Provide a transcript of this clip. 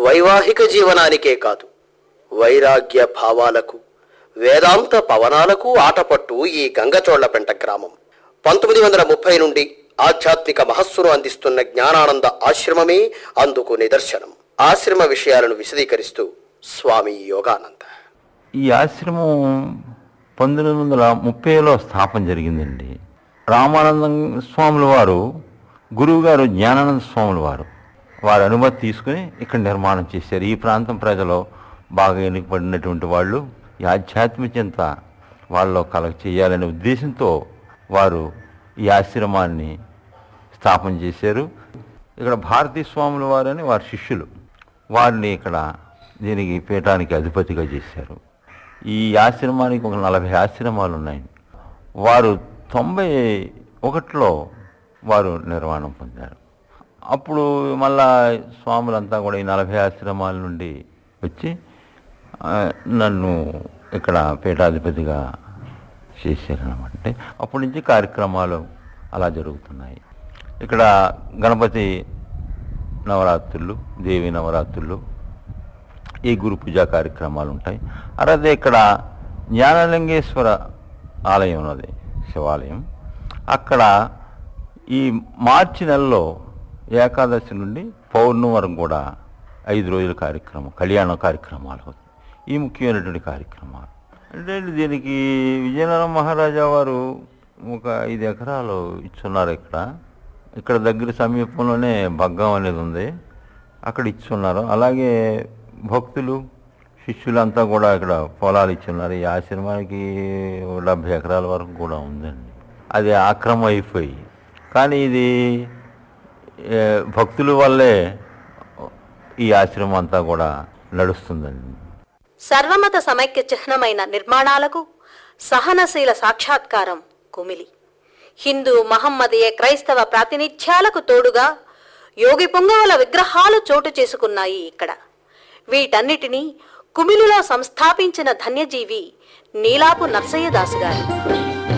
వైవాహిక జీవనానికే కాదు వైరాగ్య భావాలకు వేదాంత పవనాలకు ఆటపట్టు ఈ గంగచోళ్లపెంట గ్రామం పంతొమ్మిది వందల ముప్పై నుండి ఆధ్యాత్మిక మహస్సును అందిస్తున్న జ్ఞానానంద ఆశ్రమమే అందుకు నిదర్శనం ఆశ్రమ విషయాలను విశదీకరిస్తూ స్వామి యోగానంద ఈ ఆశ్రమం పంతొమ్మిది వందల ముప్పైలో స్థాపన జరిగిందండి రామానందం స్వాముల వారు గురువుగారు జ్ఞానానంద స్వాముల వారు వారి అనుమతి తీసుకుని ఇక్కడ నిర్మాణం చేశారు ఈ ప్రాంతం ప్రజలు బాగా ఎన్నికబడినటువంటి వాళ్ళు ఈ ఆధ్యాత్మికంత వాళ్ళలో కలగ చేయాలనే ఉద్దేశంతో వారు ఈ ఆశ్రమాన్ని స్థాపన చేశారు ఇక్కడ భారతీ స్వాముల వారని వారి శిష్యులు వారిని ఇక్కడ దీనికి పీఠానికి అధిపతిగా చేశారు ఈ ఆశ్రమానికి ఒక నలభై ఆశ్రమాలు ఉన్నాయి వారు తొంభై ఒకటిలో వారు నిర్మాణం పొందారు అప్పుడు మళ్ళా స్వాములంతా కూడా ఈ నలభై ఆశ్రమాల నుండి వచ్చి ఆ, నన్ను ఇక్కడ పీఠాధిపతిగా చేశారనమాట అంటే అప్పటి నుంచి కార్యక్రమాలు అలా జరుగుతున్నాయి ఇక్కడ గణపతి నవరాత్రులు దేవి నవరాత్రులు ఈ గురు పూజా కార్యక్రమాలు ఉంటాయి అలాగే ఇక్కడ జ్ఞానలింగేశ్వర ఆలయం ఉన్నది శివాలయం అక్కడ ఈ మార్చి నెలలో ఏకాదశి నుండి పౌర్ణమి వరకు కూడా ఐదు రోజుల కార్యక్రమం కళ్యాణ కార్యక్రమాలు అవుతాయి ఈ ముఖ్యమైనటువంటి కార్యక్రమాలు అంటే దీనికి విజయనగరం మహారాజా వారు ఒక ఐదు ఎకరాలు ఇచ్చున్నారు ఇక్కడ ఇక్కడ దగ్గర సమీపంలోనే బగ్గం అనేది ఉంది అక్కడ ఇచ్చున్నారు అలాగే భక్తులు శిష్యులంతా కూడా ఇక్కడ పొలాలు ఇచ్చున్నారు ఈ ఆశ్రమానికి ఓ డెబ్భై ఎకరాల వరకు కూడా ఉందండి అది ఆక్రమం అయిపోయి కానీ ఇది ఏ, భక్తుల వల్లే ఈ ఆశ్రమం అంతా కూడా నడుస్తుందండి సర్వమత సమైక్య చిహ్నమైన నిర్మాణాలకు సహనశీల సాక్షాత్కారం కుమిలి హిందూ మహమ్మదీయ క్రైస్తవ ప్రాతినిధ్యాలకు తోడుగా యోగి పొంగవుల విగ్రహాలు చోటు చేసుకున్నాయి ఇక్కడ వీటన్నిటినీ కుమిలిలో సంస్థాపించిన ధన్యజీవి నీలాపు నర్సయ్యదాసు గారు